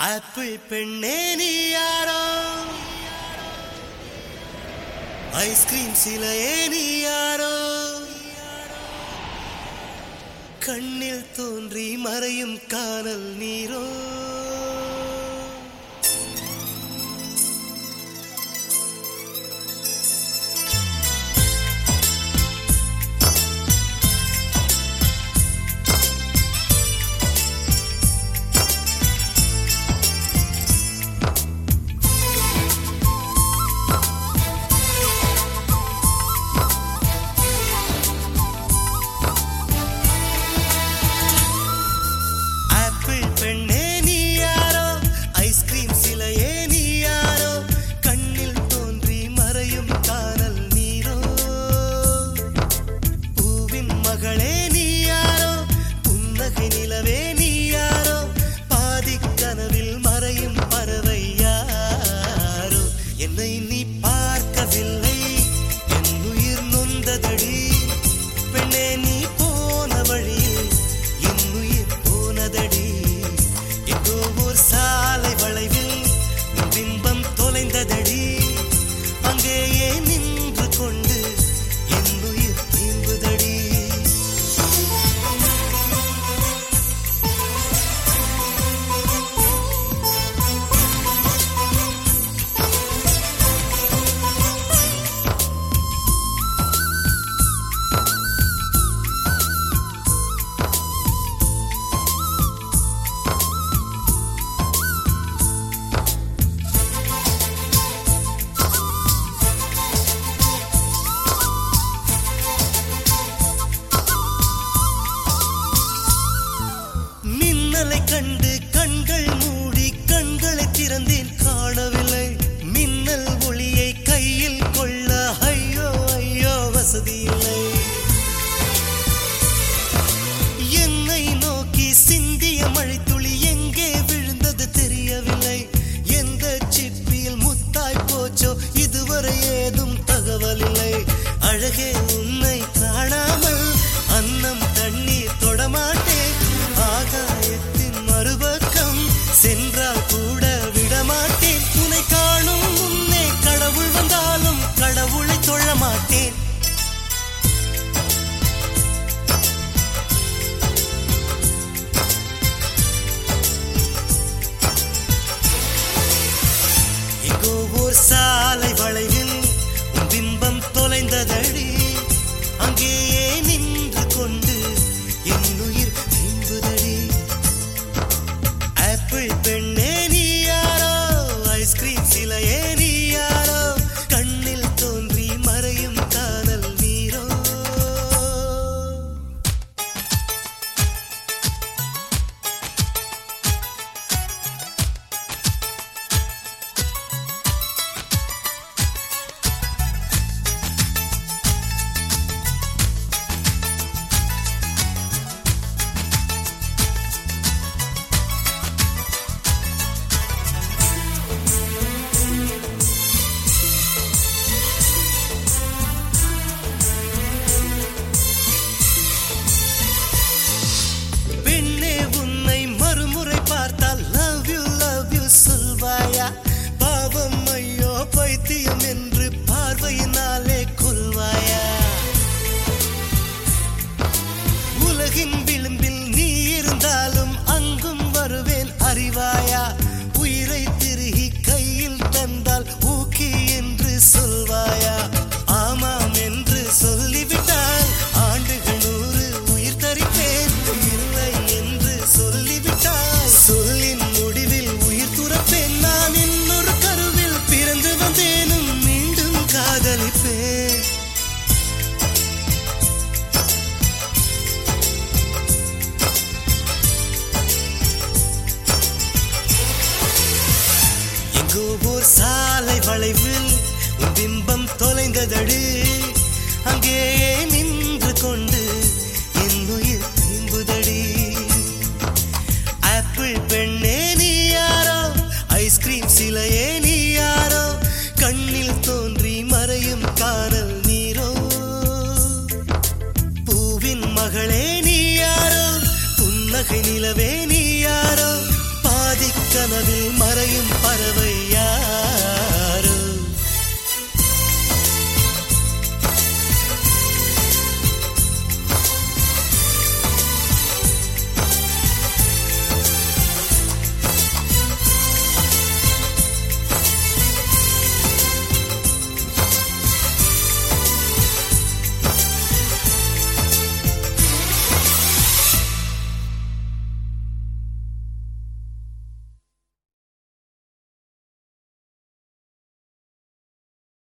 apple பெண்ணே நீ யாரோ ஐஸ்கிரீம் சிலையே நீ யாரோ கண்ணில் தோன்றி மறையும் காணல் நீரோ ஆப்பிள் பெண்ணே நீ யாரோ ஐஸ்கிரீம் சிலையே நீ யாரோ கண்ணில் தோன்றி மறையும் காணல் நீரோ பூவின் மகளே நீ யாரோ புன்னகை நிலவே நீ யாரோ பாதி கனவில் மறையும் பறவை யாரோ என்னை நீ பார்க்கவில்லை என் உயிர் நொந்ததடி பெண்ணே நீ போன வழியில் என் உயிர் போனதடி இதோ ஒரு சாலை வளைவில் உன் பிம்பம் தொலைந்ததடி அங்கேயே நின்று கொண்டு என் உயிர் தீம்புதடி மின்னலை கண்டு கண்கள் மூடி கண்களை திறந்தேன் காணவில்லை மின்னல் ஒளியை கையில் கொள்ள ஐயோ ஐயோ வசதி இல்லை என்னை நோக்கி சிந்திய மழைத்துளி எங்கே விழுந்தது தெரியவில்லை எந்த சிப்பியில் முத்தாய் போச்சோ இதுவரை ஏதும் தகவல் இல்லை அழகே உன்னை காணாமல் அன்னம் தண்ணீர் தொடமாட்டேன் ஆகாயத்தின் மறுபக்கம் சென்றால் கூட விடமாட்டேன் உன்னை காணும் முன்னே கடவுள் வந்தாலும் கடவுளை தொழ மாட்டேன் எங்கோ ஓர் சாலை வளைவில் உன் பிம்பம் தொலைந்ததடி அங்கேயே நின்று கொண்டு என் உயிர் தீம்புதடி ஆப்பிள் பெண்ணே நீ யாரோ ஐஸ்கிரீம் சிலையே நீ யாரோ கண்ணில் தோன்றி மறையும் காதல் நீரோ பெண்ணே உன்னை மறுமுறை பார்த்தால் லவ் யூ லவ் யூ சொல்வாயா பாவம் ஐயோ பைத்தியம் என்று பார்வையினாலே கொல்வாயா உலகின் விளிம்பில் நீ இருந்தாலும் அங்கும் வருவேன் அறிவாயா உயிரை திருகி கையில் தந்தால் ஊக்கி என்று சொல்வாயா ஆமாம் என்று சொல்லிவிட்டால் ஆண்டுகள் நூறு உயிர் தரிப்பேன் இல்லை என்று சொல்லிவிட்டால் சொல்லின் முடிவில் உயிர் துறப்பேன் நான் இன்னொரு கருவில் பிறந்து வந்தேனும் மீண்டும் காதலிப்பேன் எங்கோ ஓர் சாலை வளைவில் உன் பிம்பம் தொலைந்ததடி அங்கேயே நின்று கொண்டு என் உயிர் தீம்புதடி ஆப்பிள் பெண்ணே நீ யாரோ ஐஸ்கிரீம் சிலையே நீ யாரோ கண்ணில் தோன்றி மறையும் காணல் நீரோ பூவின் மகளே நீ யாரோ புன்னகை நிலவே நீ யாரோ பாதி கனவில் மறையும் பறவை யார்